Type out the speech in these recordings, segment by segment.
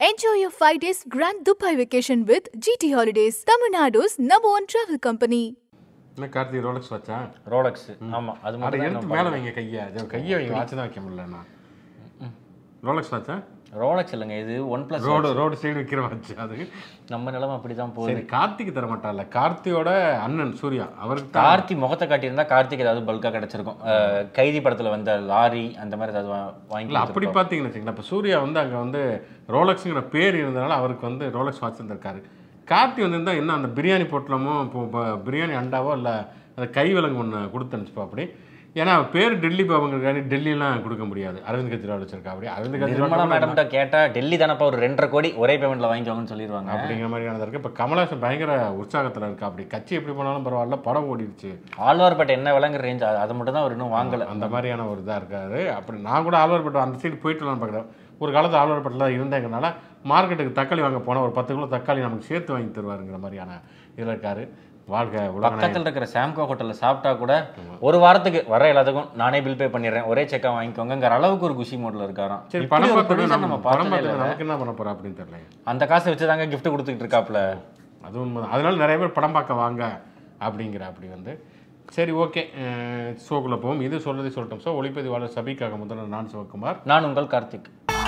Enjoy your 5 days grand Dubai vacation with GT Holidays, Tamil Nadu's number one travel company. என்ன Karthik Rolex வச்சா Rolex ஆமா அது அதை மட்டும் தான் எடுத்து மேலே வைங்க கையை அது கையை வைங்க வாட்ச் தான் வைக்க முடியலண்ணா ரோலக்ஸ் வாட்சா ரோலக்ஸ் இல்லைங்க இது one plus road road side விற்கிற வாட்ச் அது நம்ம நிலைமை அப்படிதான் போகுது சரி கார்த்திக் தர மாட்டான்ல கார்த்தியோட அண்ணன் சூர்யா அவருக்கு தான் கார்த்தி முகத்தை காட்டியிருந்தா கார்த்திக் ஏதாவது பல்கா கிடைச்சிருக்கும் அஹ், கைதி படத்துல வந்த லாரி அந்த மாதிரி ஏதாவது வா- வாங்கி இல்லை அப்படி பார்த்தீங்கன்னு வச்சுங்களேன் இப்போ சூர்யா வந்து அங்கே வந்து ரோலக்ஸுங்கிற பேர் இருந்தனால அவருக்கு வந்து ரோலக்ஸ் வாட்ச் இருந்திருக்காரு கார்த்தி வந்திருந்தா என்ன அந்த பிரியாணி பொட்டலமோ இப்போ இப்போ பிரியாணி அண்டாவோ இல்லை அந்த கை விலங்கு ஒன்று கொடுத்து அனுப்பிச்சுப்பா அப்படி ஏன்னா அவர் பேர் டெல்லி பாபங்கிறக்காண்டி டெல்லிலாம் கொடுக்க முடியாது அரவிந்த் கெஜ்ரிவால் வச்சிருக்கா அப்படி அரவிந்த் நிர்மலா கெஜ்ரிவால் மேடம்கிட்ட கேட்டா டெல்லி தானப்பா ஒரு ரெண்டரை கோடி ஒரே பேமெண்ட்ல வாங்கிக்கோங்கன்னு சொல்லிடுவாங்க அப்படிங்கிற மாதிரியானது இருக்குது இப்போ கமலாசன் பயங்கர உற்சாகத்தில் இருக்கா அப்படி கட்சி எப்படி போனாலும் பரவாயில்ல படம் ஓடிடுச்சு ஆழ்வார்பேட்டை என்ன விலங்குற ரேஞ்ச் அதை மட்டும் தான் அவர் இன்னும் வாங்கல அந்த மாதிரியான ஒரு இதாக இருக்காது அப்படி நான் கூட ஆழ்வார்பேட்டை அந்த சைடு போயிட்டு வரலாம்னு பார்க்குறேன் ஒரு காலத்து ஆழ்வார்பேட்டில் தான் இருந்தேங்கனால மார்க்கெட்டுக்கு தக்காளி வாங்க போனால் ஒரு பத்து கிலோ தக்காளி நமக்கு சேர்த்து வாங்கி தருவாருங்கிற மாதிரியான இதில் இருக்காரு வாழ்க உலக பக்கத்துல இருக்கிற சாம்கோ ஹோட்டல்ல சாப்பிட்டா கூட ஒரு வாரத்துக்கு வர எல்லாத்துக்கும் நானே பில் பே பண்ணிடுறேன் ஒரே செக்கா வாங்கிக்கோங்கிற அளவுக்கு ஒரு குஷி மோட்ல இருக்காராம் சரி இப்படி பணம் ஒரு பார்த்து producer நம்ம நம்ம பணம் பார்த்ததே பார்த்து இல்ல. நமக்கு என்ன பண்ண போகிறோம் அப்படின்னு தெரியல அந்த காசை வச்சு தாங்க gift கொடுத்துக்கிட்டு இருக்காப்ல அது உண்மை அதனால நிறைய பேர் படம் பார்க்க வாங்க அப்படிங்கிற அப்படி வந்து சரி ஓகே ஷோக்குள்ளே போவோம் இது சொல்றதை சொல்லட்டும் ஸோ ஒளிப்பதிவாளர் சபிக்காக முதல்ல நான் சிவகுமார் நான் உங்கள் கார்த்திக்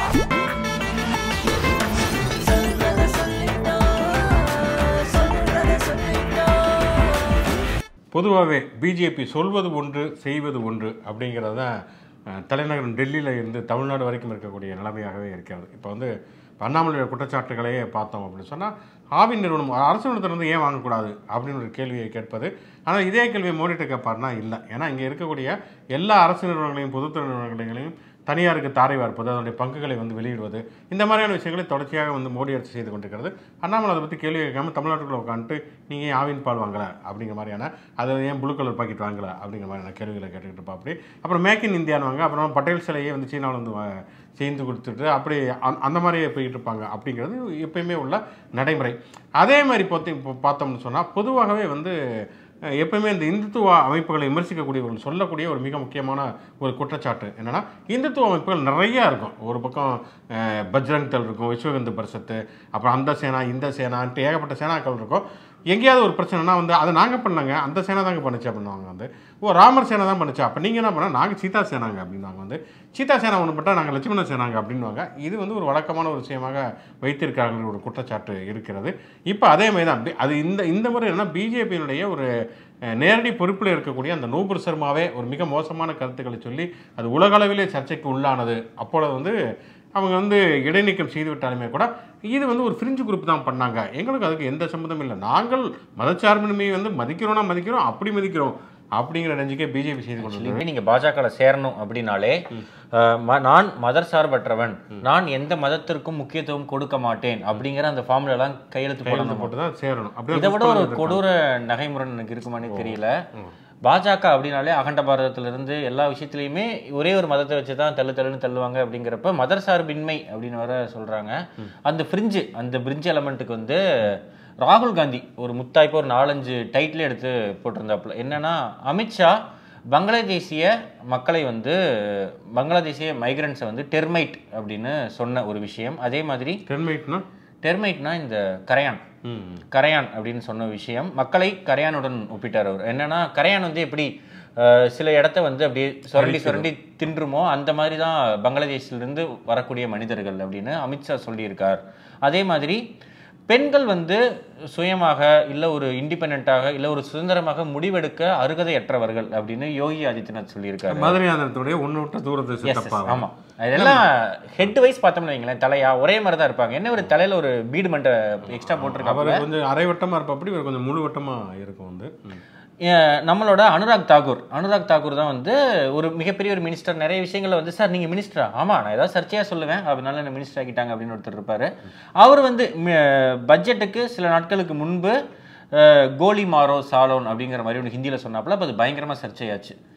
பொதுவாகவே பிஜேபி சொல்வது ஒன்று செய்வது ஒன்று அப்படிங்கிறது தான் அஹ், தலைநகரம் டெல்லியில் இருந்து தமிழ்நாடு வரைக்கும் இருக்கக்கூடிய நிலைமையாகவே இருக்கிறது இப்போ வந்து அண்ணாமலையோட குற்றச்சாட்டுகளையே பார்த்தோம் அப்படின்னு சொன்னால் ஆவின் நிறுவனம் அரசு நிறுவனத்திலிருந்து ஏன் வாங்கக்கூடாது அப்படின்னு ஒரு கேள்வியை கேட்பது ஆனால் இதே கேள்வியை மோடிட்டு கேட்பார்னா இல்லை ஏன்னா இங்கே இருக்கக்கூடிய எல்லா அரசு நிறுவனங்களையும் பொதுத்துறை நிறுவனங்களையும் தனியாருக்கு தாரை வார்ப்பது அதனுடைய பங்குகளை வந்து வெளியிடுவது இந்த மாதிரியான விஷயங்களை தொடர்ச்சியாக வந்து மோடி அரசு செய்து கொண்டிருக்கிறது அண்ணாமலை அதை பற்றி கேள்வி கேட்காம தமிழ்நாட்டுக்குள்ள உட்காந்துட்டு நீங்கள் ஏன் ஆவின் பால் வாங்கலை அப்படிங்கிற மாதிரியான அதை ஏன் ப்ளூ கலர் பாக்கெட் வாங்கலை அப்படிங்கிற மாதிரியான கேள்விகளை கேட்டுக்கிட்டு இருப்பா அப்படி அப்புறம் மேக் இன் இந்தியான்னு வாங்க அப்புறம் பட்டேல் சிலையே வந்து சீனாவில் வந்து வா- செய்து கொடுத்துட்டு அப்படி அந்த- அந்த மாதிரியே போயிட்டு இருப்பாங்க அப்படிங்கிறது எப்பயுமே உள்ள நடைமுறை அதே மாதிரி பார்த்து இப்போ பார்த்தோம்னு சொன்னால் பொதுவாகவே வந்து அஹ், எப்பயுமே இந்த இந்துத்துவ அமைப்புகளை விமர்சிக்கக்கூடியவர்கள் சொல்லக்கூடிய ஒரு மிக முக்கியமான ஒரு குற்றச்சாட்டு என்னன்னா இந்துத்துவ அமைப்புகள் நிறையா இருக்கும் ஒரு பக்கம் அஹ், பஜ்ரங் தள் இருக்கும் விஸ்வ இந்து பரிஷத்து அப்புறம் அந்த சேனா இந்த சேனான்ட்டு ஏகப்பட்ட சேனாக்கள் இருக்கும் எங்கேயாவது ஒரு பிரச்சனைனா வந்து அதை நாங்கள் பண்ணாங்க அந்த சேனா தாங்க பண்ணுச்சு அப்படின்னுவாங்க வந்து ஓ ராமர் சேனா தான் பண்ணுச்சு அப்போ நீங்கள் என்ன பண்ண நாங்கள் சீதா சேனாங்க அப்படின்வாங்க வந்து சீதா சேனா ஒன்று பட்டா நாங்கள் லட்சுமண சேனாங்க அப்படின்வாங்க இது வந்து ஒரு வழக்கமான ஒரு விஷயமாக வைத்திருக்கார்கள் ஒரு குற்றச்சாட்டு இருக்கிறது இப்போ அதே மாதிரி தான் பி- அது இந்த இந்த முறை என்ன பிஜேபியினுடைய ஒரு அஹ், நேரடி பொறுப்பில் இருக்கக்கூடிய அந்த நூபுர் சர்மாவே ஒரு மிக மோசமான கருத்துக்களை சொல்லி அது உலகளவிலே சர்ச்சைக்கு உள்ளானது அப்பொழுது வந்து அவங்க வந்து இடைநீக்கம் செய்து விட்டாலுமே கூட இது வந்து ஒரு ஃப்ரிஞ்சு குரூப் தான் பண்ணாங்க எங்களுக்கு அதுக்கு எந்த சம்மந்தமும் இல்லை நாங்கள் மதச்சார்பின்மையை வந்து மதிக்கிறோம்னா மதிக்கிறோம் அப்படி மதிக்கிறோம் அப்படிங்கிற ரஞ்சிக்கே பிஜேபி செய்து கொண்டு Actually, நீங்க பாஜக சேரணும் அப்படின்னாலே அஹ், ம- நான் மதர் சார்பற்றவன் நான் எந்த மதத்திற்கும் முக்கியத்துவம் கொடுக்க மாட்டேன் அப்படிங்கிற அந்த ஃபார்முலா எல்லாம் கையெழுத்து கையெழுத்து போடணும் போட்டு தான் சேரணும் அப்படி இதை விட ஒரு கொடூர நகைமுறை எனக்கு இருக்குமான்னு தெரியல பாஜக அப்படின்னாலே அகண்ட பாரதத்துல இருந்து எல்லா விஷயத்துலையுமே ஒரே ஒரு மதத்தை வச்சு தான் தள்ளு தள்ளுன்னு தள்ளுவாங்க அப்படிங்கிறப்ப மதர் சார்பின்மை அப்படின்னு வர சொல்றாங்க அந்த ஃப்ரிஞ்சு அந்த பிரிட்ஜ் எலமெண்ட்டுக்கு வந்து ராகுல் காந்தி ஒரு முத்தாய்ப்பு ஒரு நாலஞ்சு டைட்டில் எடுத்து போட்டிருந்தாப்புல என்னன்னா அமித்ஷா பங்களாதேசிய மக்களை வந்து பங்களாதேசிய மைக்ரண்ட்ஸை வந்து டெர்மைட் அப்படின்னு சொன்ன ஒரு விஷயம் அதே மாதிரி டென்மைட்னா டெர்மைட்னா இந்த கரையான் ம் கரையான் அப்படின்னு சொன்ன விஷயம் மக்களை கரையானுடன் ஒப்பிட்டார் அவர் என்னன்னா கரையான் வந்து எப்படி அஹ், சில இடத்த வந்து அப்படியே சுரண்டி சுரண்டி தின்றுமோ அந்த மாதிரி தான் பங்களாதேஷிலிருந்து வரக்கூடிய மனிதர்கள் அப்படின்னு அமித்ஷா சொல்லியிருக்கார் அதே மாதிரி பெண்கள் வந்து சுயமாக இல்லை ஒரு இண்டிபெண்ட்டாக இல்லை ஒரு சுதந்திரமாக முடிவெடுக்க அருகதையற்றவர்கள் அப்படின்னு யோகி ஆதித்யநாத் சொல்லியிருக்காரு மதுரையாந்திரத்துடைய ஒன்று விட்ட தூரத்தை Yes, yes, சித்தப்பா ஆமா அதெல்லாம் ஹெட் வைஸ் பார்த்தோம்னு வைங்களேன் தலையா ஒரே மாதிரி தான் இருப்பாங்க என்ன ஒரு தலையில ஒரு பீடு மண்டை எக்ஸ்ட்ரா போட்டிருக்காங்க அவர் கொஞ்சம் அரை வட்டமாக இருப்பா அப்படி இவர் கொஞ்சம் முழு வட்டமாக இருக்கும் வந்து ம். அஹ் நம்மளோட அனுராக் தாக்கூர் அனுராக் தாக்கூர் தான் வந்து ஒரு மிகப்பெரிய ஒரு மினிஸ்டர் நிறைய விஷயங்களை வந்து சார் நீங்கள் மினிஸ்டரா ஆமாம் நான் ஏதாவது சர்ச்சையாக சொல்லுவேன் அதனால என்ன மினிஸ்டர் ஆக்கிட்டாங்க அப்படின்னு ஒருத்தர் இருப்பார் அவர் வந்து பட்ஜெட்டுக்கு சில நாட்களுக்கு முன்பு அஹ், கோலி மாரோ சாலோன் அப்படிங்கிற மாதிரி ஒன்று ஹிந்தியில் சொன்னாப்புல அப்போ அது பயங்கரமாக சர்ச்சையாச்சு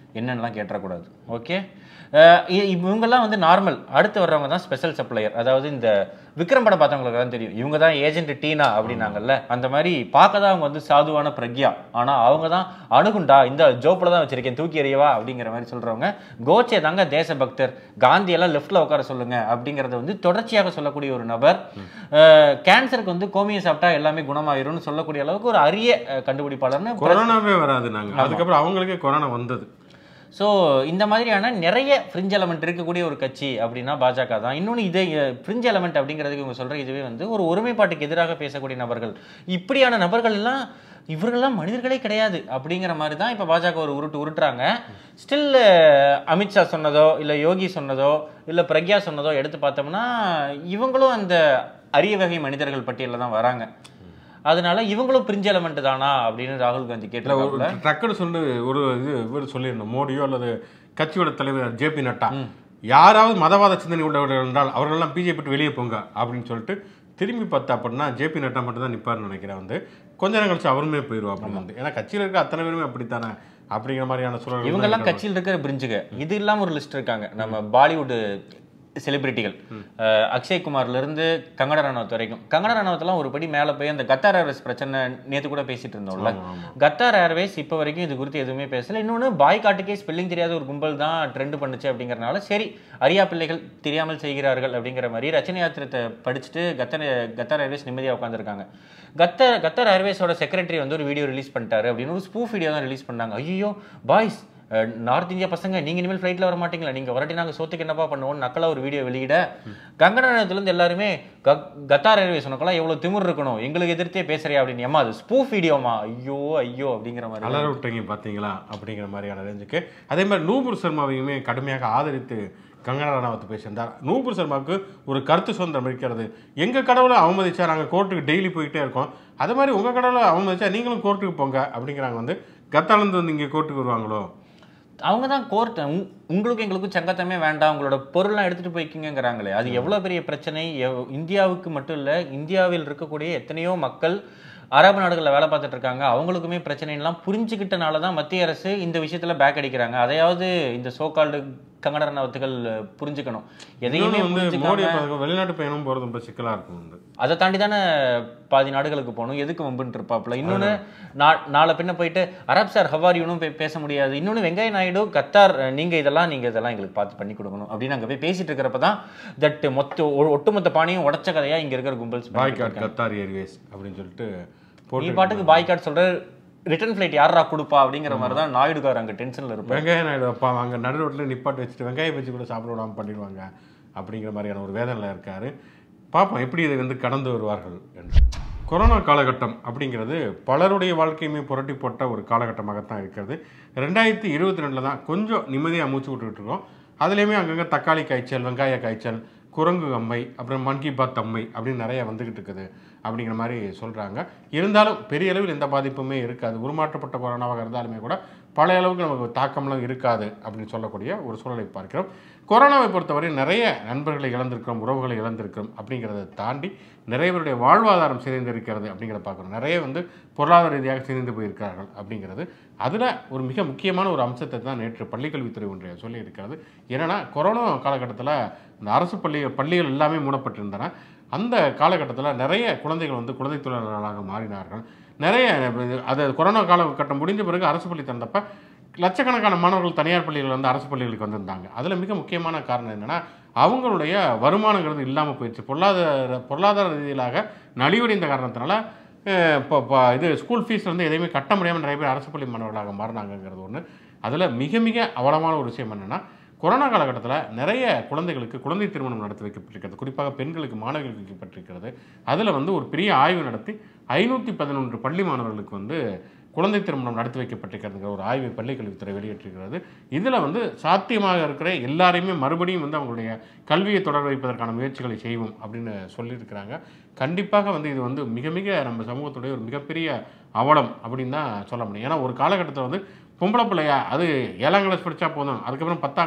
என்னென்னலாம் கேட்டக்கூடாது ஓகே இவங்கெல்லாம் வந்து நார்மல் அடுத்து வர்றவங்க தான் ஸ்பெஷல் சப்ளையர் அதாவது இந்த விக்ரம் படம் பார்த்தவங்களுக்கு தான் தெரியும் இவங்க தான் ஏஜென்ட் டீனா அப்படின்னாங்கல்ல அந்த மாதிரி பார்க்க தான் அவங்க வந்து சாதுவான பிரக்யா ஆனால் அவங்க தான் அணுகுண்டா இந்த ஜோப்பில் தான் வச்சிருக்கேன் தூக்கி எறியவா அப்படிங்கிற மாதிரி சொல்கிறவங்க கோச்சே தாங்க தேசபக்தர் காந்தி எல்லாம் லெஃப்டில் உட்கார சொல்லுங்க அப்படிங்கிறத வந்து தொடர்ச்சியாக சொல்லக்கூடிய ஒரு நபர் அஹ், கேன்சருக்கு வந்து கோமியை சாப்பிட்டா எல்லாமே குணமாயிரும்னு சொல்லக்கூடிய அளவுக்கு ஒரு அரிய அஹ், கண்டுபிடிப்பாளர்னு கொரோனாவே வராது நாங்க அதுக்கப்புறம் அவங்களுக்கே கொரோனா வந்தது ஸோ இந்த மாதிரியான நிறைய ஃப்ரிஞ்ச் எலமெண்ட் இருக்கக்கூடிய ஒரு கட்சி அப்படின்னா பாஜக தான் இன்னொன்று இதே ஃப்ரிஞ்ச் எலமெண்ட் அப்படிங்கிறதுக்கு இவங்க சொல்கிற இதுவே வந்து ஒரு ஒருமைப்பாட்டுக்கு எதிராக பேசக்கூடிய நபர்கள் இப்படியான நபர்கள் எல்லாம் இவர்கள்லாம் மனிதர்களே கிடையாது அப்படிங்கிற மாதிரி தான் இப்போ பாஜக ஒரு உருட்டு உருட்டுறாங்க ஸ்டில் அமித்ஷா சொன்னதோ இல்லை யோகி சொன்னதோ இல்லை பிரக்யா சொன்னதோ எடுத்து பார்த்தோம்னா இவங்களும் அந்த அரிய வகை மனிதர்கள் பட்டியலில் தான் வராங்க அதனால இவங்களும் பிரிஞ்ச எலமெண்ட் தானா அப்படின்னு ராகுல் காந்தி இல்ல ஒரு கேட்டிருக்காங்க டக்குன்னு சொல்லி ஒரு இது இவர் சொல்லியிருந்தோம் மோடியோ அல்லது கட்சியோட தலைவர் ஜேபி நட்டா யாராவது மதவாத சிந்தனை உள்ளவர்கள் என்றால் அவர்களெல்லாம் பிஜேபி விட்டு வெளியே போங்க அப்படின்னு சொல்லிட்டு திரும்பி பார்த்தா அப்படின்னா ஜேபி நட்டா மட்டும் தான் நிற்பார்னு நினைக்கிறேன் வந்து கொஞ்ச நேரம் கழிச்சு அவருமே போயிடுவா அப்படின்னு வந்து ஏன்னா கட்சியில் இருக்க அத்தனை பேருமே அப்படித்தானே அப்படிங்கிற மாதிரியான சூழல் இவங்கெல்லாம் கட்சியில் இருக்கிற பிரிஞ்சுக இது இல்லாம ஒரு லிஸ்ட் இருக்காங்க நம்ம பாலிவுட் செலிபிரிட்டிகள் அஹ் அக்ஷய் குமார்ல இருந்து கங்கனா ரனாவத் வரைக்கும் கங்கனா ரனாவத்லாம் ஒரு படி மேல போய் அந்த கத்தார் ஏர்வேஸ் பிரச்சனை நேத்து கூட பேசிட்டு இருந்தோம்ல கத்தார் ஏர்வேஸ் இப்போ வரைக்கும் இது குறித்து எதுவுமே பேசல இன்னொன்னு பாய் காட்டுக்கே ஸ்பெல்லிங் தெரியாத ஒரு கும்பல் தான் ட்ரெண்ட் பண்ணுச்சு அப்படிங்கறனால சரி அரியா பிள்ளைகள் தெரியாமல் செய்கிறார்கள் அப்படிங்கிற மாதிரி ரச்சனை யாத்திரத்தை படிச்சுட்டு கத்தர் கத்தார் ஏர்வேஸ் நிம்மதியா உட்காந்துருக்காங்க கத்தார் கத்தார் ஏர்வேஸோட செக்ரட்டரி வந்து ஒரு வீடியோ ரிலீஸ் பண்ணிட்டாரு அப்படின்னு ஒரு ஸ்பூஃப் வீடியோ தான் ரிலீஸ் பண்ணாங்க ஐயோ பாய்ஸ் நார்த் இந்தியா பசங்க நீங்க இனிமேல் ஃப்ளைட்ல வர மாட்டீங்களா நீங்க வரட்டி நாங்க சோத்துக்கு என்னப்பா பண்ணுவோம் நக்கலா ஒரு வீடியோ வெளியிட கங்கனத்துல இருந்து எல்லாருமே கக்- கத்தார் ஏர்வேஸ் உனக்கெல்லாம் எவ்வளவு திமிர் இருக்கணும் எங்களுக்கு எதிர்த்தே பேசுறியா அப்படின்னு ஏமா அது ஸ்பூஃப் வீடியோமா ஐயோ ஐயோ அப்படிங்கிற மாதிரி அலற விட்டீங்க பார்த்தீங்களா அப்படிங்கிற மாதிரியான ரேஞ்சுக்கு அதே மாதிரி நூபுர் சர்மாவையுமே கடுமையாக ஆதரித்து கங்கனா ரனாவத் பேசியிருந்தார் நூபுர் சர்மாவுக்கு ஒரு கருத்து சுதந்திரம் இருக்கிறது எங்கள் கடவுளை அவமதிச்சா நாங்கள் கோர்ட்டுக்கு டெய்லி போயிட்டே இருக்கோம் அது மாதிரி உங்கள் கடவுளை அவமதிச்சா நீங்களும் கோர்ட்டுக்கு போங்க அப்படிங்கிறாங்க வந்து கத்தாலேருந்து வந்து இங்கே கோர்ட்டுக்கு வருவாங்களோ அவங்க தான் கோர்ட் உங்களுக்கு எங்களுக்கும் சங்கத்தமே வேண்டாம் உங்களோட பொருள்லாம் எடுத்துட்டு போய்க்கிங்கிறாங்களே அது எவ்வளவு பெரிய பிரச்சனை எவ்- இந்தியாவுக்கு மட்டும் இல்ல இந்தியாவில் இருக்கக்கூடிய எத்தனையோ மக்கள் அரபு நாடுகளில் வேலை பார்த்துட்டு இருக்காங்க அவங்களுக்குமே பிரச்சனைலாம் புரிஞ்சுக்கிட்டனால தான் மத்திய அரசு இந்த விஷயத்துல பேக் அடிக்கிறாங்க அதையாவது இந்த சோகால்டு கங்கட ரனாவத்துகள் புரிஞ்சுக்கணும் எதையுமே இன்னொன்னு வந்து மோடி புரிஞ்சுக்காம பதக்கம் வெளிநாட்டு பயணம் போகிறது ரொம்ப சிக்கலாக இருக்கும் வந்து அதை தாண்டி தானே பாதி நாடுகளுக்கு போகணும் எதுக்கு வம்புன்ட்டு இருப்பாப்புல இன்னொன்று நா நாளை பின்ன போயிட்டு அரப் சார் ஹவாரியூனும் போய் பேச முடியாது இன்னொன்று வெங்கைய நாயுடு கத்தார் அஹ், நீங்க இதெல்லாம் நீங்க இதெல்லாம் எங்களுக்கு பார்த்து பண்ணி கொடுக்கணும் அப்படின்னு அங்கே போய் பேசிட்டு இருக்கிறப்ப தான் தட் மொத்த ஒ- ஒட்டுமொத்த பாணியும் உடச்ச கதையா இங்க இருக்கிற கும்பல்ஸ் பாய்காட் கத்தார் ஏர்வேஸ் அப்படின்னு சொல்லிட்டு நீ போட்டு பாட்டுக்கு பாய்காட் சொல்ற ரிட்டர்ன் ஃபிளைட் யாரா கொடுப்பா அப்படிங்கிற மாதிரி தான் நாயுடுக்கார் அங்க டென்ஷன்ல இருப்பார் வெங்காய நாயுடு அப்பா அங்கே நடு ரோட்டில் நிப்பாட்டி வச்சுட்டு வெங்காய பஜ்ஜி கூட சாப்பிட விடாமல் பண்ணிடுவாங்க அப்படிங்கிற மாதிரியான ஒரு வேதனையில் இருக்கார் பார்ப்போம் எப்படி இதை வந்து கடந்து வருவார்கள் என்று கொரோனா காலகட்டம் அப்படிங்கிறது பலருடைய வாழ்க்கையுமே புரட்டி போட்ட ஒரு காலகட்டமாகத்தான் இருக்கிறது ரெண்டாயிரத்தி இருபத்தி ரெண்டில் தான் கொஞ்சம் நிம்மதியாக மூச்சு விட்டுக்கிட்டு இருக்கோம் அதுலேயுமே அங்கங்கே தக்காளி காய்ச்சல் வெங்காய காய்ச்சல் குரங்கு அம்மை அப்புறம் மன் கி பாத் அம்மை அப்படின்னு நிறைய வந்துக்கிட்டு இருக்குது அப்படிங்கிற மாதிரி சொல்கிறாங்க இருந்தாலும் பெரிய அளவில் எந்த பாதிப்புமே இருக்காது உருமாற்றப்பட்ட கொரோனாவாக இருந்தாலுமே கூட பழைய அளவுக்கு நமக்கு தாக்கம்லாம் இருக்காது அப்படின்னு சொல்லக்கூடிய ஒரு சூழலை பார்க்கிறோம் கொரோனாவை பொறுத்தவரை நிறைய நண்பர்களை இழந்திருக்கிறோம் உறவுகளை இழந்திருக்கிறோம் அப்படிங்கிறத தாண்டி நிறைய பேருடைய வாழ்வாதாரம் சிதைந்திருக்கிறது அப்படிங்கிறத பார்க்குறோம் நிறைய வந்து பொருளாதார ரீதியாக சிதைந்து போயிருக்கிறார்கள் அப்படிங்கிறது அதில் ஒரு மிக முக்கியமான ஒரு அம்சத்தை தான் நேற்று பள்ளிக்கல்வித்துறை ஒன்றிய சொல்லியிருக்கிறது என்னென்னா கொரோனா காலகட்டத்தில் இந்த அரசு பள்ளி பள்ளிகள் எல்லாமே மூடப்பட்டிருந்தன அந்த காலகட்டத்தில் நிறைய குழந்தைகள் வந்து குழந்தை தொழிலாளர்களாக மாறினார்கள் நிறைய அது கொரோனா காலகட்டம் முடிஞ்ச பிறகு அரசு பள்ளி திறந்தப்ப லட்சக்கணக்கான மாணவர்கள் தனியார் பள்ளிகள் வந்து அரசு பள்ளிகளுக்கு வந்திருந்தாங்க அதில் மிக முக்கியமான காரணம் என்னென்னா அவங்களுடைய வருமானங்கிறது இல்லாமல் போயிடுச்சு பொருளாதார பொருளாதார ரீதியிலாக நலிவடைந்த காரணத்தினால அஹ், இப்போ இப்போ இது ஸ்கூல் ஃபீஸ் வந்து எதையுமே கட்ட முடியாமல் நிறைய பேர் அரசு பள்ளி மாணவர்களாக மாறினாங்கங்கிறது ஒன்று அதில் மிக மிக அவலமான ஒரு விஷயம் என்னென்னா கொரோனா காலகட்டத்தில் நிறைய குழந்தைகளுக்கு குழந்தை திருமணம் நடத்தி வைக்கப்பட்டிருக்கிறது குறிப்பாக பெண்களுக்கு மாணவிகளுக்கு வைக்கப்பட்டிருக்கிறது அதில் வந்து ஒரு பெரிய ஆய்வு நடத்தி ஐநூற்றி பதினொன்று பள்ளி மாணவர்களுக்கு வந்து குழந்தை திருமணம் நடத்தி வைக்கப்பட்டிருக்கிறதுங்கிற ஒரு ஆய்வை பள்ளிக்கல்வித்துறை வெளியிட்டிருக்கிறது இதில் வந்து சாத்தியமாக இருக்கிற எல்லாரையுமே மறுபடியும் வந்து அவங்களுடைய கல்வியை தொடர வைப்பதற்கான முயற்சிகளை செய்வோம் அப்படின்னு சொல்லியிருக்கிறாங்க கண்டிப்பாக வந்து இது வந்து மிக மிக நம்ம சமூகத்துடைய ஒரு மிகப்பெரிய அவலம் அப்படின்னு தான் சொல்ல முடியும் ஏன்னா ஒரு காலகட்டத்தில் வந்து பொம்பளை பிள்ளையா அது ஏழாம் கிளாஸ் படித்தா போதும் அதுக்கப்புறம் பத்தாம் கிளாஸ்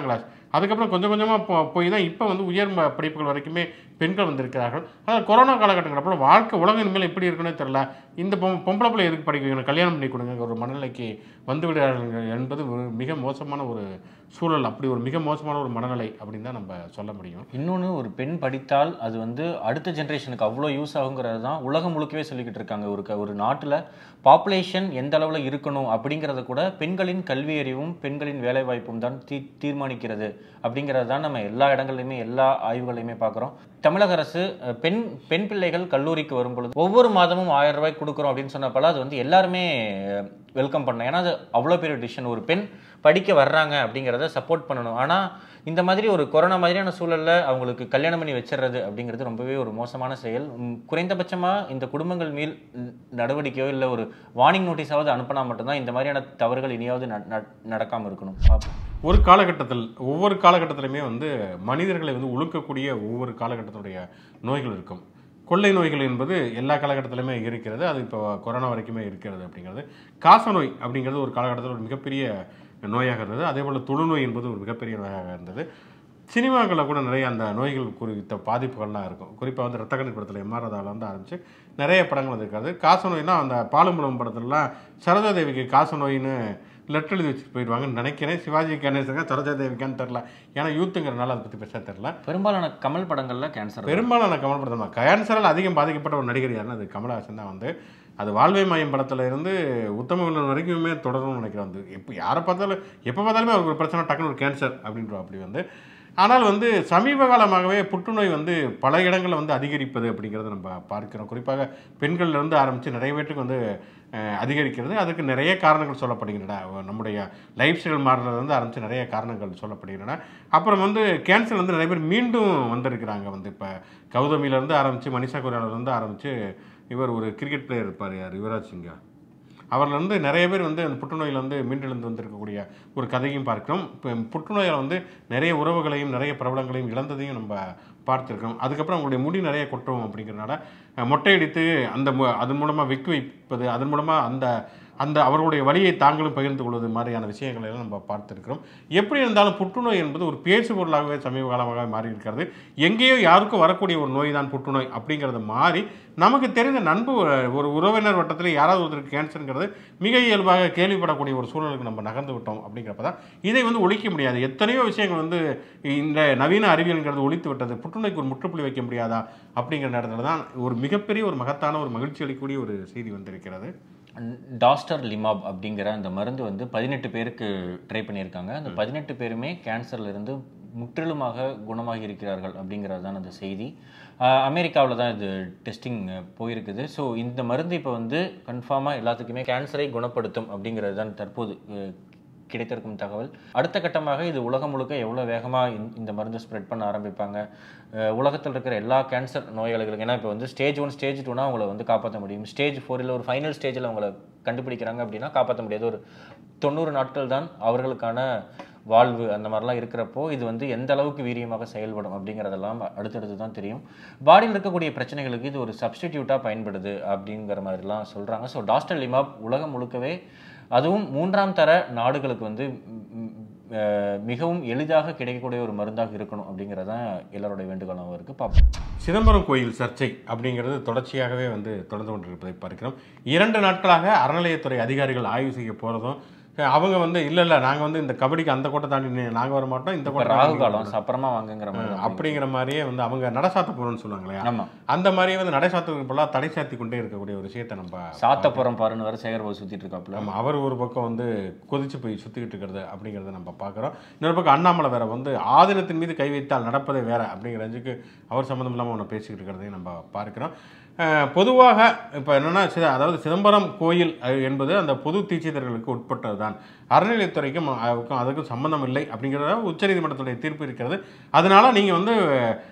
அதுக்கப்புறம் கொஞ்சம் கொஞ்சமாக போ போய் தான் இப்போ வந்து உயர் ம- படிப்புகள் வரைக்குமே பெண்கள் வந்திருக்கிறார்கள் அதாவது கொரோனா காலகட்டங்கிறப்ப வாழ்க்கை உலகம் இனிமேல் எப்படி இருக்குன்னே தெரில இந்த பொம் பொம்பளை பிள்ளை எதுக்கு படிக்க வைக்கணும் கல்யாணம் பண்ணி கொடுங்க ஒரு மனநிலைக்கு வந்து விடுறார்கள் என்பது ஒரு மிக மோசமான ஒரு சூழல் அப்படி ஒரு மிக மோசமான ஒரு மனநிலை அப்படின்னு தான் நம்ம சொல்ல முடியும் இன்னொன்று ஒரு பெண் படித்தால் அது வந்து அடுத்த ஜென்ரேஷனுக்கு அவ்வளோ யூஸ் ஆகுங்கிறது தான் உலகம் முழுக்கவே சொல்லிக்கிட்டு இருக்காங்க ஒரு க- ஒரு நாட்டில் பாப்புலேஷன் எந்த அளவில் இருக்கணும் அப்படிங்கிறத கூட பெண்களின் கல்வி அறிவும் பெண்களின் வேலைவாய்ப்பும் தான் தீ தீர்மானிக்கிறது அப்படிங்கிறது தான் நம்ம எல்லா இடங்கள்லையுமே எல்லா ஆய்வுகளையுமே பார்க்குறோம் தமிழக அரசு அஹ், பெண் பெண் பிள்ளைகள் கல்லூரிக்கு வரும் பொழுது ஒவ்வொரு மாதமும் ஆயிரம் ரூபாய் கொடுக்குறோம் அப்படின்னு சொன்னப்பல அது வந்து எல்லாருமே வெல்கம் பண்ணணும் ஏன்னா அது அவ்வளோ பெரிய டிசிஷன் ஒரு பெண் படிக்க வர்றாங்க அப்படிங்கிறத சப்போர்ட் பண்ணணும் ஆனால் இந்த மாதிரி ஒரு கொரோனா மாதிரியான சூழல்ல அவங்களுக்கு கல்யாணம் பண்ணி வச்சிடுறது அப்படிங்கிறது ரொம்பவே ஒரு மோசமான செயல் உம், குறைந்தபட்சமா இந்த குடும்பங்கள் மேல் ந- நடவடிக்கையோ இல்லை ஒரு வார்னிங் நோட்டீஸாவது அனுப்பினா மட்டும்தான் இந்த மாதிரியான தவறுகள் இனியாவது நட- நட- நடக்காம இருக்கணும் பாப்போம். ஒரு காலகட்டத்தில் ஒவ்வொரு காலகட்டத்திலுமே வந்து மனிதர்களை வந்து ஒழுக்கக்கூடிய ஒவ்வொரு காலகட்டத்தினுடைய நோய்கள் இருக்கும் கொள்ளை நோய்கள் என்பது எல்லா காலகட்டத்திலுமே இருக்கிறது அது இப்போ கொரோனா வரைக்குமே இருக்கிறது அப்படிங்கிறது காசநோய் அப்படிங்கிறது ஒரு காலகட்டத்தில் ஒரு மிகப்பெரிய நோயாக இருந்தது அதே போல் தொழுநோய் என்பது ஒரு மிகப்பெரிய நோயாக இருந்தது சினிமாக்களில் கூட நிறைய அந்த நோய்கள் குறித்த பாதிப்புகள்லாம் இருக்கும் குறிப்பாக வந்து ரத்த கண்ணீர் படத்தில் எம்ஆர்ஆதாவில் வந்து ஆரம்பிச்சு நிறைய படங்கள் இருக்காது காசநோய்னா அந்த பாலுமுலம் படத்துலலாம் சரோஜா தேவிக்கு காசநோயின்னு லெட்டர் எழுதி வச்சுட்டு போயிடுவாங்கன்னு நினைக்கிறேன் சிவாஜி கணேசங்க சரோஜா தேவிக்கான்னு தெரில ஏன்னா யூத்துங்கிறனால அதை பற்றி பெருசாக தெரில பெரும்பாலான கமல் படங்கள்ல கேன்சர் பெரும்பாலான கமல் படம் தான் கேன்சரால் அதிகம் பாதிக்கப்பட்ட ஒரு நடிகர் யாருன்னா அது கமலஹாசன் தான் வந்து அது வாழ்வை மாயம் படத்துல இருந்து உத்தம வில்லன் வரைக்குமே தொடரும்னு நினைக்கிறேன் வந்து எப்போ யாரை பார்த்தாலும் எப்போ பார்த்தாலுமே அவருக்கு ஒரு பிரச்சனை டக்குன்னு ஒரு கேன்சர் அப்படின்ற அப்படி வந்து ஆனால் வந்து சமீப காலமாகவே புற்றுநோய் வந்து பல இடங்களில் வந்து அதிகரிப்பது அப்படிங்கிறத நம்ம பார்க்கிறோம் குறிப்பாக பெண்கள்ல இருந்து ஆரம்பித்து நிறைய பேருக்கு வந்து அஹ், அதிகரிக்கிறது அதுக்கு நிறைய காரணங்கள் சொல்லப்படுகின்றன நம்முடைய லைஃப் ஸ்டைல் மாறுறதுலேருந்து ஆரம்பித்து நிறைய காரணங்கள் சொல்லப்படுகின்றன அப்புறம் வந்து கேன்சர் வந்து நிறைய பேர் மீண்டும் வந்திருக்கிறாங்க வந்து இப்போ கௌதமியிலேருந்து ஆரம்பித்து மனிஷா கொரியாலேருந்து ஆரம்பித்து இவர் ஒரு கிரிக்கெட் பிளேயர் இருப்பார் யார் யுவராஜ் சிங்கா அவர்ல வந்து நிறைய பேர் வந்து அந்த புற்றுநோயில் வந்து மீண்டெழுந்து வந்திருக்கக்கூடிய ஒரு கதையும் பார்க்கிறோம் இப்போ புற்றுநோயால் வந்து நிறைய உறவுகளையும் நிறைய பிரபலங்களையும் இழந்ததையும் நம்ம பார்த்துருக்கோம் அதுக்கப்புறம் அவங்களுடைய முடி நிறைய கொட்டும் அப்படிங்கிறனால அஹ், மொட்டையடித்து அந்த மு- அதன் மூலமாக விக்கு வைப்பது அதன் மூலமாக அந்த அந்த அவர்களுடைய வழியை தாங்களும் பகிர்ந்து கொள்வது மாதிரியான விஷயங்களை எல்லாம் நம்ம பார்த்துருக்கிறோம் எப்படி இருந்தாலும் புற்றுநோய் என்பது ஒரு பேசு பொருளாகவே சமீப காலமாக மாறி இருக்கிறது எங்கேயோ யாருக்கும் வரக்கூடிய ஒரு நோய் தான் புற்றுநோய் அப்படிங்கிறது மாறி நமக்கு தெரிந்த நண்பு ஒரு- ஒரு உறவினர் வட்டத்தில் யாராவது ஒருத்தருக்கு கேன்சருங்கிறது மிக இயல்பாக கேள்விப்படக்கூடிய ஒரு சூழலுக்கு நம்ம நகர்ந்து விட்டோம் அப்படிங்கிறப்ப தான் இதை வந்து ஒழிக்க முடியாது எத்தனையோ விஷயங்கள் வந்து இந்த நவீன அறிவியல்ங்கிறது ஒழித்து விட்டது புற்றுநோய்க்கு ஒரு முற்றுப்புள்ளி வைக்க முடியாதா அப்படிங்கிற நேரத்தில் தான் ஒரு மிகப்பெரிய ஒரு மகத்தான ஒரு மகிழ்ச்சி அளிக்கக்கூடிய ஒரு செய்தி வந்திருக்கிறது டாஸ்டர் லிமாப் அப்படிங்கிற அந்த மருந்து வந்து பதினெட்டு பேருக்கு ட்ரை பண்ணியிருக்காங்க அந்த பதினெட்டு பேருமே கேன்சர்ல இருந்து முற்றிலுமாக குணமாகி இருக்கிறார்கள் அப்படிங்கிறது தான் அந்த செய்தி அமெரிக்காவில் தான் இது டெஸ்டிங் போயிருக்குது ஸோ இந்த மருந்து இப்போ வந்து கன்ஃபார்மாக எல்லாத்துக்குமே கேன்சரை குணப்படுத்தும் அப்படிங்கிறது தான் தற்போது அஹ், கிடைத்திருக்கும் தகவல் அடுத்த கட்டமாக இது உலகம் முழுக்க எவ்வளோ வேகமாக இந்த மருந்து ஸ்ப்ரெட் பண்ண ஆரம்பிப்பாங்க அஹ் உலகத்தில் இருக்கிற எல்லா கேன்சர் நோயாளிகளுக்கு ஏன்னா இப்போ வந்து ஸ்டேஜ் ஒன் ஸ்டேஜ் டூனா அவங்கள வந்து காப்பாற்ற முடியும் ஸ்டேஜ் ஃபோர் இல்லை ஒரு ஃபைனல் ஸ்டேஜில் அவங்கள கண்டுபிடிக்கிறாங்க அப்படின்னா காப்பாற்ற முடியாது ஒரு தொண்ணூறு நாட்கள் தான் அவர்களுக்கான வாழ்வு அந்த மாதிரிலாம் இருக்கிறப்போ இது வந்து எந்த அளவுக்கு வீரியமாக செயல்படும் அப்படிங்கிறதெல்லாம் அடுத்தடுத்து தான் தெரியும் பாடியில் இருக்கக்கூடிய பிரச்சனைகளுக்கு இது ஒரு சப்ஸ்டிடியூட்டாக பயன்படுது அப்படிங்கிற மாதிரிலாம் சொல்கிறாங்க ஸோ டாஸ்டர் லிமாப் உலகம் முழுக்கவே அதுவும் மூன்றாம் தர நாடுகளுக்கு வந்து ம், ம், அஹ், மிகவும் எளிதாக கிடைக்கக்கூடிய ஒரு மருந்தாக இருக்கணும் அப்படிங்கிறது தான் எல்லாருடைய வேண்டுகோளாகவும் இருக்குது பார்ப்போம் சிதம்பரம் கோயில் சர்ச்சை அப்படிங்கிறது தொடர்ச்சியாகவே வந்து தொடர்ந்து கொண்டிருப்பதை பார்க்கிறோம் இரண்டு நாட்களாக அறநிலையத்துறை அதிகாரிகள் ஆய்வு செய்ய போகிறதும் அவங்க வந்து இல்லை இல்லை நாங்கள் வந்து இந்த கபடிக்கு அந்த கோட்டை தாண்டி நாங்கள் வர மாட்டோம் இந்த இப்போ கோட்டை ராகு தாண்டி காலம் அப்புறமா வாங்குங்கிற மாதிரி தான் அப்படிங்கிற மாதிரியே வந்து அவங்க நடசாத்த போகிறோம்னு சொல்லுவாங்க இல்லையா ஆமா அந்த மாதிரியே வந்து நடை சாத்துக்கு பதிலாக தடை சாத்தி கொண்டே இருக்கக்கூடிய ஒரு விஷயத்தை நம்ம சாத்தப்புறம் பாருன்னு வர சேகர்பாபு சுத்திட்டு இருக்காப்புல நம்ம அவர் ஒரு பக்கம் வந்து கொதிச்சு போய் சுற்றிக்கிட்டு இருக்கிறது அப்படிங்கிறத நம்ம பார்க்குறோம் இன்னொரு பக்கம் அண்ணாமலை வேற வந்து ஆதீனத்தின் மீது கை வைத்தால் நடப்பதே வேற அப்படிங்கிற ரஞ்சுக்கு அவர் சம்மந்தம் இல்லாமல் ஒன்று பேசிக்கிட்டு இருக்கிறதையும் நம்ம பார்க்கிறோம் அஹ் பொதுவாக இப்போ என்னென்னா சித அதாவது சிதம்பரம் கோயில் அஹ், என்பது அந்த பொது தீட்சிதர்களுக்கு உட்பட்டது தான் அறநிலையத்துறைக்கும் அதுக்கும் அதுக்கும் சம்பந்தம் இல்லை அப்படிங்கிறத உச்சநீதிமன்றத்துடைய தீர்ப்பு இருக்கிறது அதனால நீங்கள் வந்து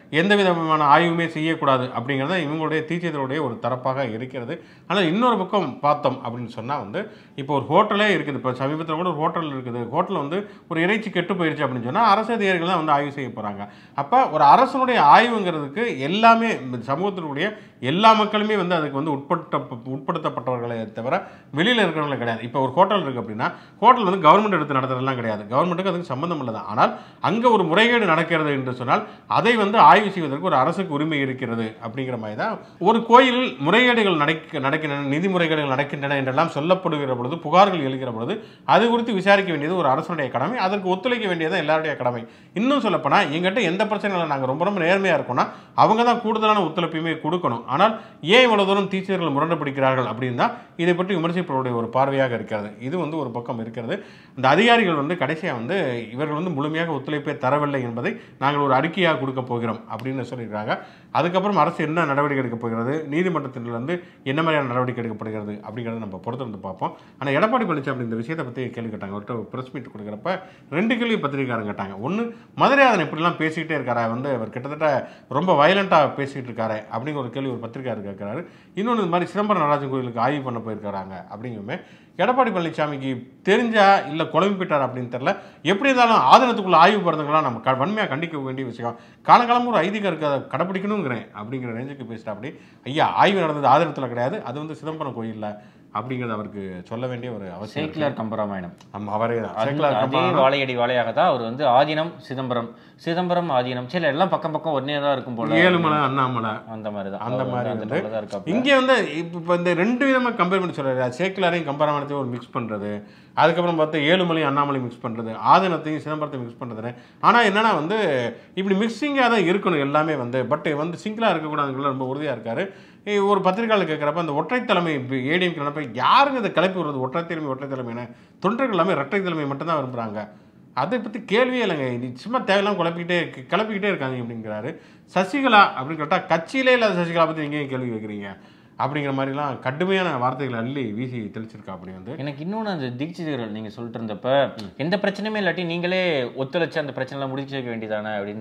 எந்த விதமான ஆய்வுமே செய்யக்கூடாது அப்படிங்கிறது தான் இவங்களுடைய டீச்சர்களுடைய ஒரு தரப்பாக இருக்கிறது ஆனால் இன்னொரு பக்கம் பார்த்தோம் அப்படின்னு சொன்னால் வந்து இப்போ ஒரு ஹோட்டலே இருக்குது இப்போ சமீபத்தில் கூட ஒரு ஹோட்டல் இருக்குது ஹோட்டலில் வந்து ஒரு இறைச்சி கெட்டு போயிடுச்சு அப்படின்னு சொன்னால் அரசு அதிகாரிகள் தான் வந்து ஆய்வு செய்ய போகிறாங்க அப்போ ஒரு அரசனுடைய ஆய்வுங்கிறதுக்கு எல்லாமே இந்த சமூகத்தினுடைய எல்லா மக்களுமே வந்து அதுக்கு வந்து உட்பட்ட உட்படுத்தப்பட்டவர்களே தவிர வெளியில் இருக்கிறவங்களே கிடையாது இப்போ ஒரு ஹோட்டல் இருக்குது அப்படின்னா ஹோட்டல் வந்து கவர்மெண்ட் எடுத்து நடத்துறதெல்லாம் கிடையாது கவர்மெண்ட்டுக்கு அதுக்கு சம்மந்தம் இல்லை தான் ஆனால் அங்கே ஒரு முறைகேடு நடக்கிறது என்று சொன்னால் அதை வந்து ஆய்வு செய்வதற்கு ஒரு அரசுக்கு உரிமை இருக்கிறது அப்படிங்கிற மாதிரி தான் ஒரு கோயிலில் முறைகேடுகள் நடக்க நடக்கின்றன நிதி முறைகேடுகள் நடக்கின்றன என்றெல்லாம் சொல்லப்படுகிற பொழுது புகார்கள் எழுகிற பொழுது அது குறித்து விசாரிக்க வேண்டியது ஒரு அரசனுடைய கடமை அதற்கு ஒத்துழைக்க வேண்டியது எல்லாருடைய கடமை இன்னும் சொல்லப்போனால் எங்கிட்ட எந்த பிரச்சனைகளும் நாங்கள் ரொம்ப ரொம்ப நேர்மையாக இருக்கோம்னா அவங்க தான் கூடுதலான ஒத்துழைப்பையுமே கொடுக்கணும் ஆனால் ஏன் இவ்வளவு தூரம் டீச்சர்கள் முரண்டு பிடிக்கிறார்கள் அப்படின்னு தான் இதை பற்றி விமர்சிப்பவருடைய ஒரு பார்வையாக இருக்கிறது இது வந்து ஒரு பக்கம் இருக்கிறது இந்த அதிகாரிகள் வந்து கடைசியாக வந்து இவர்கள் வந்து முழுமையாக ஒத்துழைப்பை தரவில்லை என்பதை நாங்கள் ஒரு அறிக்கையாக கொடுக்க போகிறோம் அப்படின்னு சொல்லியிருக்காங்க அதுக்கப்புறம் அரசு என்ன நடவடிக்கை எடுக்க போகிறது நீதிமன்றத்திலிருந்து என்ன மாதிரியான நடவடிக்கை எடுக்கப்படுகிறது அப்படிங்கிறத நம்ம பொறுத்திருந்து பார்ப்போம் ஆனால் எடப்பாடி பழனிசாமி இந்த விஷயத்தை பற்றி கேள்வி கேட்டாங்க அவர்கிட்ட ப்ரெஸ் மீட் கொடுக்குறப்ப ரெண்டு கேள்வி பத்திரிக்காரங்க கேட்டாங்க ஒன்று மதுரையாதன் இப்படிலாம் பேசிக்கிட்டே இருக்காரா வந்து அவர் கிட்டத்தட்ட ரொம்ப வயலண்ட்டாக பேசிக்கிட்டு இருக்காரு அப்படிங்கிற ஒரு கேள்வி ஒரு பத்திரிக்காரர் கேட்குறாரு இன்னொன்று இந்த மாதிரி சிதம்பரம் நடராஜன் கோயிலுக்கு ஆய்வு பண்ண போயிருக்காங்க அப்படிங்குமே எடப்பாடி பழனிசாமிக்கு தெரிஞ்சா இல்லை குழம்பு போயிட்டார் அப்படின்னு தெரில எப்படி இருந்தாலும் ஆதனத்துக்குள்ள ஆய்வு போகிறதுங்களாம் நம்ம க வன்மையாக கண்டிக்க வேண்டிய விஷயம் காலகாலமாக ஒரு ஐதீகம் இருக்குது அதை கடைப்பிடிக்கணுங்கிறேன் அப்படிங்கிற ரேஞ்சுக்கு பேசிட்டா அப்படி ஐயா ஆய்வு நடந்தது ஆதனத்தில் கிடையாது அது வந்து சிதம்பரம் கோயிலில் அப்படிங்கிறது அவருக்கு சொல்ல வேண்டிய ஒரு அவசியம் இருக்கு. சேக்கிலார் கம்பராமாயணம் ஆமா அவரே தான் அது- சேக்கிலார் அதே கம்பராமாயணம். வாழையடி வாழையாக தான் அவர் வந்து ஆதீனம் சிதம்பரம் சிதம்பரம் ஆதீனம் சரி எல்லாம் பக்கம் பக்கம் ஒன்னே தான் இருக்கும் போல ஏழுமலை அண்ணாமலை அந்த மாதிரி தான் அந்த அவர் மாதிரி அந்த வந்து level தான் இருக்காப்ல. இங்கே வந்து இப்போ இப்போ இந்த ரெண்டு விதமாக கம்பேர் பண்ணி சொல்கிறாரு சேக்கிலாரையும் கம்பராமாயணத்தையும் ஒரு மிக்ஸ் பண்ணுறது அதுக்கப்புறம் பார்த்தா ஏழுமலையும் அண்ணாமலையும் மிக்ஸ் பண்ணுறது ஆதனத்தையும் சிதம்பரத்தையும் மிக்ஸ் பண்ணுறது ஆனால் என்னன்னா வந்து இப்படி மிக்சிங்காக தான் இருக்கணும் எல்லாமே வந்து பட் வந்து சிங்கிளாக இருக்கக்கூடாதுங்கள ரொம்ப உறுதியாக இருக்காரு ஏய், ஒரு பத்திரிகையாளர் கேட்குறப்ப அந்த ஒற்றை தலைமை ஏடிஎம் நினைப்ப யாருங்க இதை கிளப்பி விடுறது ஒற்றை தலைமை ஒற்றை தலைமைன்னு தொண்டர்கள் எல்லாமே இரட்டை தலைமை மட்டும்தான் விரும்புகிறாங்க அதை பற்றி கேள்வியே இல்லைங்க இது சும்மா தேவையில்லாம குழப்பிக்கிட்டே இருக்கு- கிளப்பிக்கிட்டே இருக்காங்க அப்படிங்கிறாரு சசிகலா அப்படின்னு கேட்டால் கட்சியிலே இல்லாத சசிகலா பற்றி நீங்கள் ஏன் கேள்வி கேட்குறீங்க அப்படிங்கிற மாதிரிலாம் கடுமையான வார்த்தைகளை அள்ளி வீசி தெளிச்சிருக்கா அப்படி வந்து எனக்கு இன்னொன்று அந்த தீட்சிதர்கள் நீங்கள் சொல்லிட்டு இருந்தப்ப எந்த பிரச்சனையுமே இல்லாட்டி நீங்களே ஒத்துழைச்சு அந்த பிரச்சனைலாம் முடிச்சு வைக்க வேண்டியதானே அப்படின்னு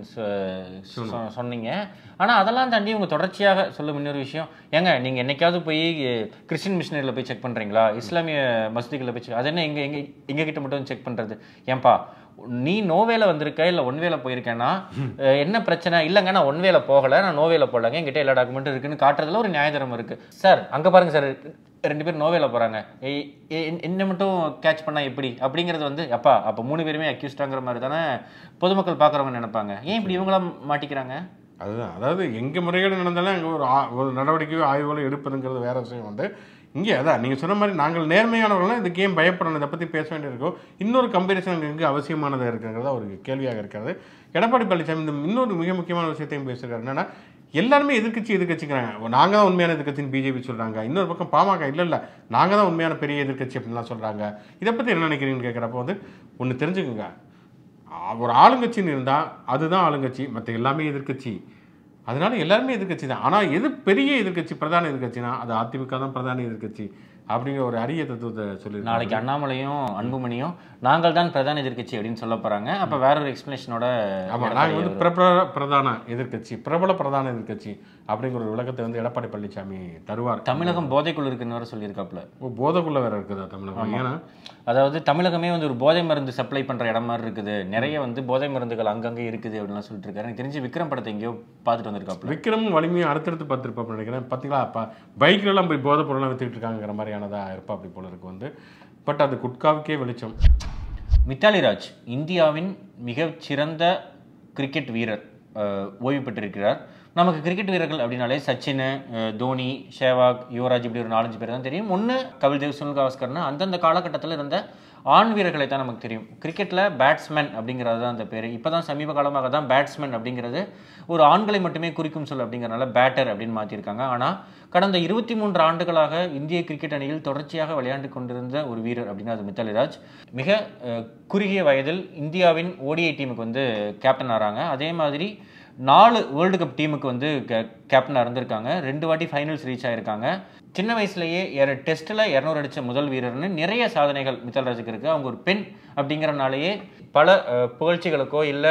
சொ- சொ- சொன்னீங்க ஆனால் அதெல்லாம் தாண்டி இவங்க தொடர்ச்சியாக சொல்லும் இன்னொரு விஷயம் ஏங்க நீங்கள் என்னைக்காவது போய் கிறிஸ்டின் மிஷினரியில் போய் செக் பண்ணுறீங்களா இஸ்லாமிய மசூதிகளில் போய் check- அது என்ன எங்க எங்க எங்க கிட்ட மட்டும் செக் பண்ணுறது ஏன்பா நீ நோவேல வந்திருக்க இல்லை ஒன்வேல போயிருக்கேன்னா அஹ், என்ன பிரச்சனை இல்லைங்க நான் ஒன்வேல போகலை நான் நோவேல போகலங்க என்கிட்ட எல்லா டாக்குமெண்ட்டும் இருக்குன்னு காட்டுறதுல ஒரு நியாயதரம் இருக்கு சார் அங்கே பாருங்க சார் ரெண்டு பேரும் நோவேல போகிறாங்க என்ன மட்டும் கேட்ச் பண்ணா எப்படி அப்படிங்கிறது வந்து அப்பா அப்போ மூணு பேருமே அக்யூஸ்டாங்கிற மாதிரி தானே பொதுமக்கள் பார்க்குறவங்க நினைப்பாங்க ஏன் இப்படி இவங்களாம் மாட்டிக்கிறாங்க அதுதான் அதாவது எங்கே முறைகேடு நடந்தாலும் அங்கே ஒரு ஆ- ஒரு நடவடிக்கையோ ஆய்வுகளோ எடுப்பதுங்கிறது வேற விஷயம் வந்து இங்கே அதான் நீங்கள் சொன்ன மாதிரி நாங்கள் நேர்மையானவர்கள்லாம் இதுக்கு ஏன் பயப்படணும் இதை பற்றி பேச வேண்டியிருக்கோம் இன்னொரு கம்பேரிசன் எங்கே அவசியமானதாக இருக்குங்கிறதா ஒரு கேள்வியாக இருக்கிறது எடப்பாடி பழனிசாமி இந்த இன்னொரு மிக முக்கியமான விஷயத்தையும் பேசுகிறார் என்னன்னா எல்லாருமே எதிர்க்கட்சி எதிர்க்கட்சிங்கிறாங்க நாங்கள் தான் உண்மையான எதிர்க்கட்சின்னு பிஜேபி சொல்கிறாங்க இன்னொரு பக்கம் பாமக இல்லை இல்லை நாங்கள் தான் உண்மையான பெரிய எதிர்க்கட்சி அப்படின்லாம் சொல்கிறாங்க இதை பற்றி என்ன நினைக்கிறீங்கன்னு கேட்குறப்போ வந்து ஒன்று தெரிஞ்சுக்குங்க ஆ, ஒரு ஆளுங்கட்சின்னு இருந்தால் அதுதான் ஆளுங்கட்சி மற்ற எல்லாமே எதிர்க்கட்சி அதனால எல்லாருமே எதிர்க்கட்சி தான் ஆனால் எது பெரிய எதிர்க்கட்சி பிரதான எதிர்க்கட்சினா அது அதிமுக தான் பிரதான எதிர்க்கட்சி அப்படிங்கிற ஒரு அரிய தத்துவத்தை சொல்லி நாளைக்கு அண்ணாமலையும் அன்புமணியும் நாங்கள் தான் பிரதான எதிர்க்கட்சி அப்படின்னு சொல்ல போறாங்க அப்ப வேற ஒரு எக்ஸ்பிளேஷனோட ஆமாம் நாங்கள் வந்து பிரபல பிரதான எதிர்க்கட்சி பிரபல பிரதான எதிர்க்கட்சி அப்படிங்கிற ஒரு விளக்கத்தை வந்து எடப்பாடி பழனிசாமி தருவார் தமிழகம் போதைக்குள் இருக்குன்னு வேற சொல்லியிருக்காப்ல ஓ போதைக்குள்ள வேற இருக்குதா தமிழகம் ஏன்னா அதாவது தமிழகமே வந்து ஒரு போதை மருந்து சப்ளை பண்ற இடம் மாதிரி இருக்குது நிறைய வந்து போதை மருந்துகள் அங்கங்கே இருக்குது அப்படின்லாம் சொல்லிட்டு இருக்காரு எனக்கு தெரிஞ்சு விக்ரம் படத்தை எங்கேயோ பார்த்துட்டு வந்திருக்காப்ல விக்ரமும் வலிமையும் அடுத்தடுத்து பார்த்துருப்பா நினைக்கிறேன் பார்த்தீங்களா அப்போ பைக்லலாம் போய் போதை பொருள்லாம் வித்துக்கிட்டு இருக்காங்கிற மாதிரியானதாக இருப்பா அப்படி போல இருக்கு வந்து பட் அது குட்காவுக்கே வெளிச்சம் மித்தாலி ராஜ் இந்தியாவின் மிகச் சிறந்த கிரிக்கெட் வீரர் அஹ், ஓய்வு பெற்றிருக்கிறார் நமக்கு கிரிக்கெட் வீரர்கள் அப்படின்னாலே சச்சின் அஹ், தோனி ஷேவாக் யுவராஜ் இப்படி ஒரு நாலஞ்சு பேர் தான் தெரியும் ஒன்று கபில் தேவ் சுனில் கவாஸ்கர்னு அந்தந்த காலகட்டத்தில் இருந்த ஆண் வீரர்களை தான் நமக்கு தெரியும் கிரிக்கெட்டில் பேட்ஸ்மேன் அப்படிங்கிறது தான் அந்த பேர் இப்போ தான் சமீப காலமாக தான் பேட்ஸ்மேன் அப்படிங்கிறது ஒரு ஆண்களை மட்டுமே குறிக்கும் சொல் அப்படிங்கிறனால பேட்டர் அப்படின்னு மாற்றிருக்காங்க ஆனால் கடந்த இருபத்தி மூன்று ஆண்டுகளாக இந்திய கிரிக்கெட் அணியில் தொடர்ச்சியாக விளையாண்டு கொண்டிருந்த ஒரு வீரர் அப்படின்னா அது மித்தாலி ராஜ் மிக அஹ், குறுகிய வயதில் இந்தியாவின் ஓடிஐ டீமுக்கு வந்து கேப்டன் ஆறாங்க அதே மாதிரி நாலு வேர்ல்டு கப் டீமுக்கு வந்து கேப்டனாக இருந்திருக்காங்க ரெண்டு வாட்டி ஃபைனல்ஸ் ரீச் ஆயிருக்காங்க சின்ன வயசுலயே ஏற டெஸ்ட்டில் இரநூறு அடித்த முதல் வீரர்னு நிறைய சாதனைகள் மித்தல் ராஜுக்கு இருக்குது அவங்க ஒரு பெண் அப்படிங்கிறனாலேயே பல அஹ், புகழ்ச்சிகளுக்கோ இல்லை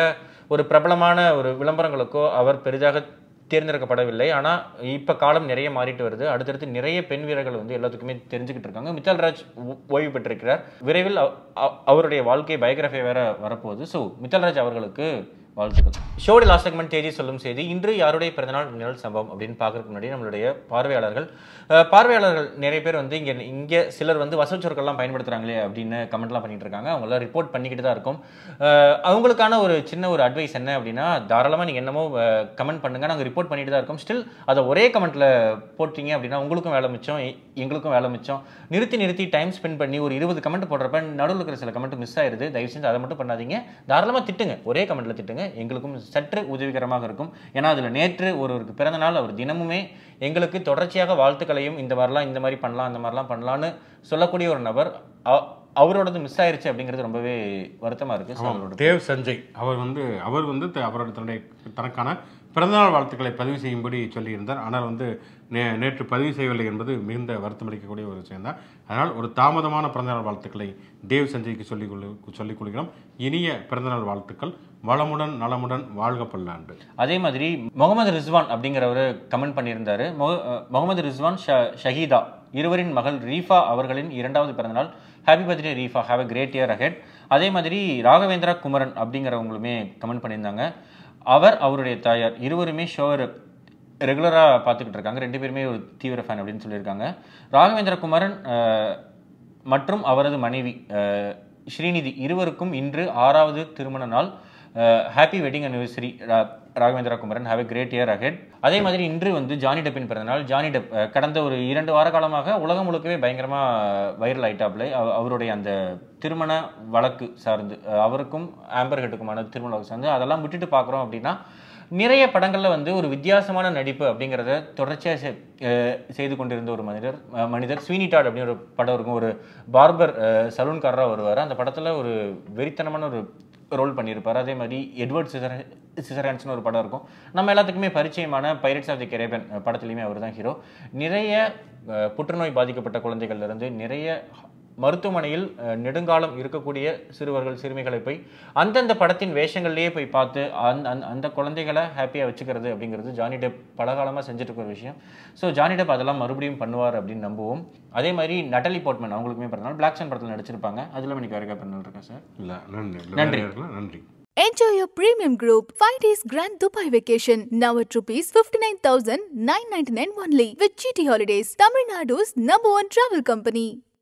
ஒரு பிரபலமான ஒரு விளம்பரங்களுக்கோ அவர் பெரிதாக தேர்ந்தெடுக்கப்படவில்லை ஆனால் இப்போ காலம் நிறைய மாறிட்டு வருது அடுத்தடுத்து நிறைய பெண் வீரர்கள் வந்து எல்லாத்துக்குமே தெரிஞ்சுக்கிட்டு இருக்காங்க மித்தல் ராஜ் ஓ- ஓய்வு பெற்றிருக்கிறார் விரைவில் அவ- அவ- அவருடைய வாழ்க்கை பயோகிராஃபி வேற வரப்போகுது ஸோ மித்தல்ராஜ் அவர்களுக்கு வாழ்த்துக்கள் ஷோடி லாஸ்ட் செக்மெண்ட் தேதி சொல்லும் செய்தி இன்று யாருடைய பிறந்தநாள் நிழல் சம்பவம் அப்படின்னு பார்க்கறதுக்கு முன்னாடி நம்மளுடைய பார்வையாளர்கள் அஹ், பார்வையாளர்கள் நிறைய பேர் வந்து இங்கே இங்கே சிலர் வந்து வசல் சொற்கள்லாம் பயன்படுத்துகிறாங்களே அப்படின்னு கமெண்ட்லாம் பண்ணிட்டு இருக்காங்க அவங்களாம் ரிப்போர்ட் பண்ணிக்கிட்டு தான் இருக்கும் அஹ், அவங்களுக்கான ஒரு சின்ன ஒரு அட்வைஸ் என்ன அப்படின்னா தாராளமாக நீங்கள் என்னமோ கமெண்ட் பண்ணுங்க நாங்கள் ரிப்போர்ட் பண்ணிட்டு தான் இருக்கோம் ஸ்டில் அதை ஒரே கமெண்ட்டில் போட்டீங்க அப்படின்னா உங்களுக்கும் வேலை மிச்சம் எ- எங்களுக்கும் வேலை மிச்சம் நிறுத்தி நிறுத்தி டைம் ஸ்பெண்ட் பண்ணி ஒரு இருபது கமெண்ட் போடுறப்ப நடுவில் இருக்கிற சில கமெண்ட் மிஸ் ஆயிருது தயவு செஞ்சு அதை மட்டும் பண்ணாதீங்க தாராளமாக திட்டுங்க ஒரே கமெண்ட்டில் திட்டுங்க எங்களுக்கும் சற்று உதவிகரமாக இருக்கும் ஏன்னா அதில் நேற்று ஒருவருக்கு பிறந்த நாள் அவர் தினமுமே எங்களுக்கு தொடர்ச்சியாக வாழ்த்துக்களையும் இந்த மாதிரிலாம் இந்த மாதிரி பண்ணலாம் அந்த மாதிரிலாம் பண்ணலான்னு சொல்லக்கூடிய ஒரு நபர் அ- அவரோடது மிஸ் ஆயிருச்சு அப்படிங்கிறது ரொம்பவே வருத்தமாக இருக்குது ஸோ அவரோட தேவ் சஞ்சய் அவர் வந்து அவர் வந்து த- அவரோட தன்னுடைய தனக்கான பிறந்தநாள் வாழ்த்துக்களை பதிவு செய்யும்படி சொல்லியிருந்தார் ஆனால் வந்து நே நேற்று பதிவு செய்யவில்லை என்பது மிகுந்த வருத்தமளிக்கக்கூடிய ஒரு விஷயம்தான் அதனால் ஒரு தாமதமான பிறந்தநாள் வாழ்த்துக்களை தேவ் சஞ்சய்க்கு சொல்லிக் கொள்ளு சொல்லிக் கொள்கிறோம் இனிய பிறந்தநாள் வாழ்த்துக்கள் வளமுடன் நலமுடன் வாழ்க பல்லாண்டு அதே மாதிரி முகமது ரிஸ்வான் அப்படிங்கிறவர் கமெண்ட் பண்ணியிருந்தாரு முக- அஹ் முகமது ரிஸ்வான் ஷ- ஷஹீதா இருவரின் மகள் ரீஃபா அவர்களின் இரண்டாவது பிறந்தநாள் happy birthday Rifa have a great year ahead அதே மாதிரி ராகவேந்திரா குமரன் அப்படிங்கிறவங்களுமே கமெண்ட் பண்ணியிருந்தாங்க அவர் அவருடைய தாயார் இருவருமே ஷோர் ரெகுலராக பார்த்துக்கிட்டு இருக்காங்க ரெண்டு பேருமே ஒரு தீவிர ஃபேன் அப்படின்னு சொல்லியிருக்காங்க ராகவேந்திர குமரன் அஹ், மற்றும் அவரது மனைவி அஹ், ஸ்ரீநிதி இருவருக்கும் இன்று ஆறாவது திருமண நாள் happy wedding anniversary Raghavendra Kumaran have a great year ahead அதே மாதிரி இன்று வந்து ஜானி டெப்பின் பிறந்தநாள் ஜானி டெப் அஹ், கடந்த ஒரு இரண்டு வார காலமாக உலகம் முழுக்கவே பயங்கரமாக வைரல் ஆயிட்டாப்ல அவ- அவருடைய அந்த திருமண வழக்கு சார்ந்து அஹ், அவருக்கும் ஆம்பர் ஹெட்டுக்குமான திருமண வழக்கு சார்ந்து அதெல்லாம் விட்டுட்டு பார்க்குறோம் அப்படின்னா நிறைய படங்களில் வந்து ஒரு வித்தியாசமான நடிப்பு அப்படிங்கிறத தொடர்ச்சியாக செ- அஹ் செய்து கொண்டிருந்த ஒரு மனிதர் அஹ் மனிதர் ஸ்வீனி டாட் அப்படின்னு ஒரு படம் இருக்கும் ஒரு பார்பர் சலூன்காரராக வருவார் அந்த படத்தில் ஒரு வெறித்தனமான ஒரு ரோல் பண்ணியிருப்பார் அதே மாதிரி எட்வர்ட் சிசர் சிசரான்ஸ்னு ஒரு படம் இருக்கும் நம்ம எல்லாத்துக்குமே பரிச்சயமான பைரட்ஸ் ஆஃப் தி கரேபியன் படத்துலையுமே அவர் தான் ஹீரோ நிறைய அஹ், புற்றுநோய் பாதிக்கப்பட்ட குழந்தைகள்ல இருந்து நிறைய மருத்துவமனையில் அஹ், நெடுங்காலம் இருக்கக்கூடிய சிறுவர்கள் சிறுமிகளை போய் அந்தந்த படத்தின் வேஷங்கள்லேயே போய் பார்த்து அந்த அந்த அந்த குழந்தைகளை ஹாப்பியாக வச்சுக்கிறது அப்படிங்கிறது ஜானி டெப் பல காலமாக செஞ்சுட்டு இருக்க ஒரு விஷயம் ஸோ ஜானி டெப் அதெல்லாம் மறுபடியும் பண்ணுவார் அப்படின்னு நம்புவோம் அதே மாதிரி நட்டலி போர்ட்மேன் அவங்களுக்குமே பிறந்தநாள் பிளாக் சன் படத்தில் நடிச்சிருப்பாங்க அதில் இன்னைக்கு வரைக்கும் பிறந்தநாள் இருக்கேன் சார் இல்லை நன்றி நன்றி. நன்றி Enjoy your premium group 5 days grand Dubai vacation now at rupees 59,999 only with GT Holidays, Tamil Nadu's number one travel company.